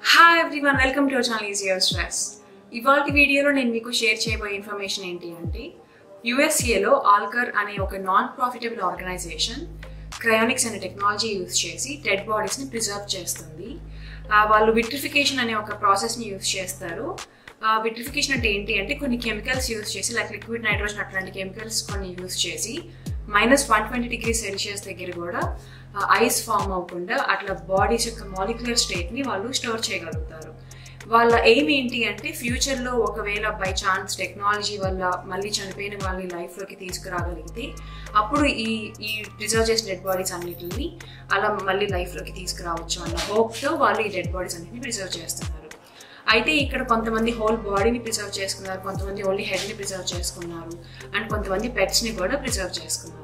hi everyone welcome to our channel easier stress ఇవాళ వీడియోలో నేను మీకు షేర్ చేయబోయే ఇన్ఫర్మేషన్ ఏంటి అంటే యుఎస్ఏలో ఆల్కర్ అనే ఒక నాన్ ప్రాఫిటబుల్ ఆర్గనైజేషన్ క్రయోనిక్స్ అనే టెక్నాలజీ యూస్ చేసి డెడ్ బాడీస్ని ప్రిజర్వ్ చేస్తుంది ఆ, వాళ్ళు విట్రిఫికేషన్ అనే ఒక ప్రాసెస్ని యూస్ చేస్తారు విట్రిఫికేషన్ అంటే ఏంటి అంటే కొన్ని కెమికల్స్ యూస్ చేసి లైక్ లిక్విడ్ నైట్రోజన్ అట్లాంటి కెమికల్స్ కొన్ని యూస్ చేసి minus one twenty degree Celsius దగ్గర కూడా ఐస్ ఫామ్ అవ్వకుండా అట్లా బాడీస్ యొక్క మాలిక్యులర్ స్టేట్ని వాళ్ళు స్టోర్ చేయగలుగుతారు వాళ్ళ ఎయిమ్ ఏంటి అంటే ఫ్యూచర్లో ఒకవేళ బై ఛాన్స్ టెక్నాలజీ వల్ల మళ్ళీ చనిపోయిన వాళ్ళని లైఫ్లోకి తీసుకురాగలిగితే అప్పుడు ఈ ఈ ప్రిజర్వ్ చేసిన డెడ్ బాడీస్ అన్నిటిని అలా మళ్ళీ లైఫ్లోకి తీసుకురావచ్చు అన్న హోప్తో వాళ్ళు ఈ డెడ్ బాడీస్ అన్నిటిని ప్రిజర్వ్ చేస్తున్నారు అయితే ఇక్కడ కొంతమంది హోల్ బాడీని ప్రిజర్వ్ చేసుకున్నారు కొంతమంది ఓన్లీ హెడ్ని ప్రిజర్వ్ చేసుకున్నారు అండ్ కొంతమంది పెట్స్ని కూడా ప్రిజర్వ్ చేసుకున్నారు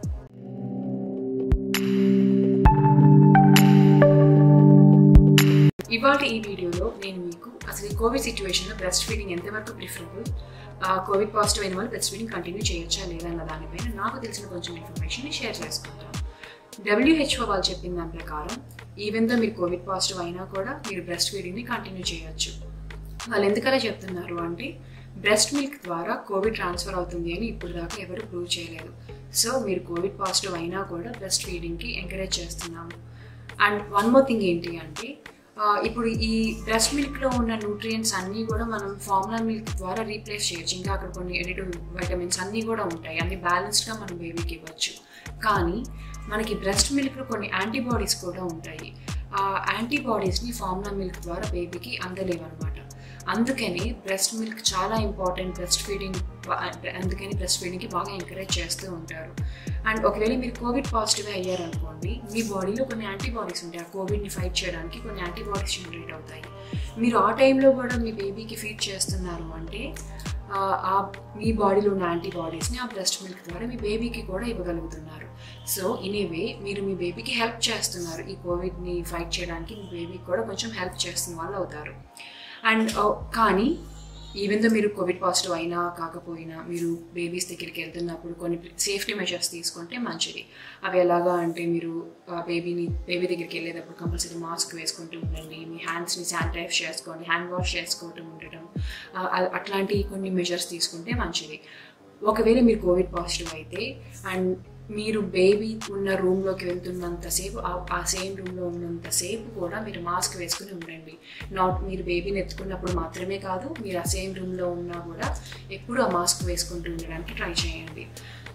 ఇవాళ ఈ వీడియోలో నేను మీకు అసలు ఈ కోవిడ్ సిచ్యువేషన్లో బ్రెస్ట్ ఫీడింగ్ ఎంతవరకు ప్రిఫరబుల్ కోవిడ్ పాజిటివ్ అయిన వాళ్ళు బ్రెస్ట్ ఫీడింగ్ కంటిన్యూ చేయొచ్చా లేదా అన్న దానిపైన నాకు తెలిసిన కొంచెం ఇన్ఫర్మేషన్ షేర్ చేసుకుంటాను డబ్ల్యూహెచ్ఓ వాళ్ళు చెప్పిన దాని ప్రకారం ఈవెన్ దో మీరు కోవిడ్ పాజిటివ్ అయినా కూడా మీరు బ్రెస్ట్ ఫీడింగ్ని కంటిన్యూ చేయొచ్చు వాళ్ళు ఎందుకలా చెప్తున్నారు అంటే బ్రెస్ట్ మిల్క్ ద్వారా కోవిడ్ ట్రాన్స్ఫర్ అవుతుంది అని ఇప్పుడు దాకా ఎవరు ప్రూవ్ చేయలేదు సో మీరు కోవిడ్ పాజిటివ్ అయినా కూడా బ్రెస్ట్ ఫీడింగ్కి ఎంకరేజ్ చేస్తున్నాము అండ్ వన్ మోర్ థింగ్ ఏంటి అంటే ఆ, ఇప్పుడు ఈ బ్రెస్ట్ మిల్క్లో ఉన్న న్యూట్రియంట్స్ అన్నీ కూడా మనం ఫార్ములా మిల్క్ ద్వారా రీప్లేస్ చేయొచ్చు ఇంకా అక్కడ కొన్ని ఎడిటివ్ వైటమిన్స్ అన్నీ కూడా ఉంటాయి అన్ని బ్యాలెన్స్డ్గా మనం బేబీకి ఇవ్వచ్చు కానీ మనకి బ్రెస్ట్ మిల్క్లో కొన్ని యాంటీబాడీస్ కూడా ఉంటాయి ఆ యాంటీబాడీస్ని ఫార్ములా మిల్క్ ద్వారా బేబీకి అందలేవు అనమాట అందుకని బ్రెస్ట్ మిల్క్ చాలా ఇంపార్టెంట్ బ్రెస్ట్ ఫీడింగ్ అందుకని బ్రెస్ట్ ఫీడింగ్కి బాగా ఎంకరేజ్ చేస్తూ ఉంటారు అండ్ ఒకవేళ మీరు కోవిడ్ పాజిటివ్ అయ్యారనుకోండి మీ బాడీలో కొన్ని యాంటీబాడీస్ ఉంటాయి ఆ కోవిడ్ని ఫైట్ చేయడానికి కొన్ని యాంటీబాడీస్ జనరేట్ అవుతాయి మీరు ఆ టైంలో కూడా మీ బేబీకి ఫీడ్ చేస్తున్నారు అంటే ఆ, ఆ మీ బాడీలో ఉన్న యాంటీబాడీస్ని ఆ బ్రెస్ట్ మిల్క్ ద్వారా మీ బేబీకి కూడా ఇవ్వగలుగుతున్నారు సో ఇన్ ఏ వే మీరు మీ బేబీకి హెల్ప్ చేస్తున్నారు ఈ కోవిడ్ని ఫైట్ చేయడానికి మీ బేబీకి కూడా కొంచెం హెల్ప్ చేస్తున్న వాళ్ళు అవుతారు అండ్ కానీ ఈవెన్ దో మీరు కోవిడ్ పాజిటివ్ అయినా కాకపోయినా మీరు బేబీస్ దగ్గరికి వెళ్తున్నప్పుడు కొన్ని సేఫ్టీ మెజర్స్ తీసుకుంటే మంచిది అవి ఎలాగా అంటే మీరు బేబీని బేబీ దగ్గరికి వెళ్ళేటప్పుడు కంపల్సరీ మాస్క్ వేసుకుంటూ ఉండండి మీ హ్యాండ్స్ని శానిటైజ్ చేసుకోండి హ్యాండ్ వాష్ చేసుకోవటం ఉండటం ఆ, అ- అట్లాంటి కొన్ని మెజర్స్ తీసుకుంటే మంచిది ఒకవేళ మీరు కోవిడ్ పాజిటివ్ అయితే అండ్ మీరు బేబీ ఉన్న రూమ్లోకి వెళ్తున్నంతసేపు ఆ- ఆ సేమ్ రూమ్లో ఉన్నంతసేపు కూడా మీరు మాస్క్ వేసుకుని ఉండండి నాట్ మీరు బేబీని ఎత్తుకున్నప్పుడు మాత్రమే కాదు మీరు ఆ సేమ్ రూమ్లో ఉన్నా కూడా ఎప్పుడు ఆ మాస్క్ వేసుకుంటూ ఉండడానికి ట్రై చేయండి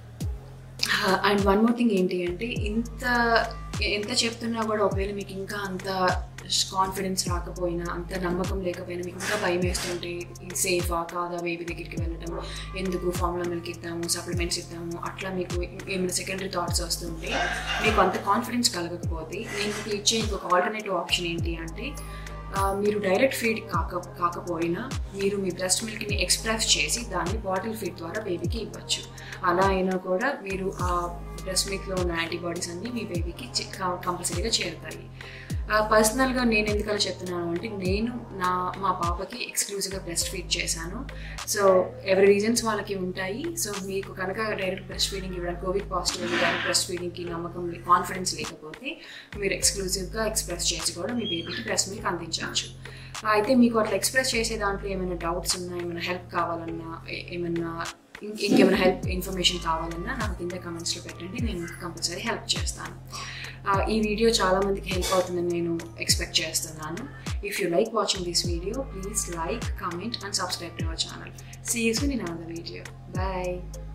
అండ్ వన్ మోర్ థింగ్ ఏంటి అంటే ఇంత ఎంత చెప్తున్నా కూడా ఒకవేళ మీకు ఇంకా అంత కాన్ఫిడెన్స్ రాకపోయినా అంత నమ్మకం లేకపోయినా మీకు ఇంకా భయం వేస్తుంటే ఇది సేఫా కాదా బేబీ దగ్గరికి వెళ్ళటం ఎందుకు ఫార్ములా మిల్క్ ఇద్దాము సప్లిమెంట్స్ ఇద్దాము అట్లా మీకు ఏమైనా సెకండరీ థాట్స్ వస్తుంటే మీకు అంత కాన్ఫిడెన్స్ కలగకపోతే నేను మీకు ఇచ్చే ఇంకొక ఆల్టర్నేటివ్ ఆప్షన్ ఏంటి అంటే ఆ, మీరు డైరెక్ట్ ఫీడ్ కాక కాకపోయినా మీరు మీ బ్రెస్ట్ మిల్క్ని ఎక్స్ప్రెస్ చేసి దాన్ని బాటిల్ ఫీడ్ ద్వారా బేబీకి ఇవ్వచ్చు అలా అయినా కూడా మీరు ఆ బ్రెస్ట్ మిల్క్లో ఉన్న యాంటీబాడీస్ అన్నీ మీ బేబీకి కంపల్సరీగా చేరుతాయి పర్సనల్గా నేను ఎందుకలా చెప్తున్నాను అంటే నేను నా మా పాపకి ఎక్స్క్లూజివ్గా బ్రెస్ట్ ఫీడ్ చేశాను సో ఎవరి రీజన్స్ వాళ్ళకి ఉంటాయి సో మీకు కనుక డైరెక్ట్ బ్రెస్ట్ ఫీడింగ్ ఇవ్వడం కోవిడ్ పాజిటివ్ డైరెక్ట్ బ్రెస్ట్ ఫీడింగ్కి నమ్మకం కాన్ఫిడెన్స్ లేకపోతే మీరు ఎక్స్క్లూజివ్గా ఎక్స్ప్రెస్ చేసి కూడా మీ బేబీకి బ్రెస్ట్ మిల్క్ అందించవచ్చు అయితే మీకు అట్లా ఎక్స్ప్రెస్ చేసే దాంట్లో ఏమైనా డౌట్స్ ఉన్నా ఏమైనా హెల్ప్ కావాలన్నా ఏ- ఏమైనా ఇం- ఇంకేమైనా హెల్ప్ ఇన్ఫర్మేషన్ కావాలన్నా నాకు కింద కమెంట్స్లో పెట్టండి నేను కంపల్సరీ హెల్ప్ చేస్తాను ఆ, ఈ వీడియో చాలా మందికి హెల్ప్ అవుతుందని నేను ఎక్స్పెక్ట్ చేస్తున్నాను if you like watching this video please like comment and subscribe to our channel see you soon in our video bye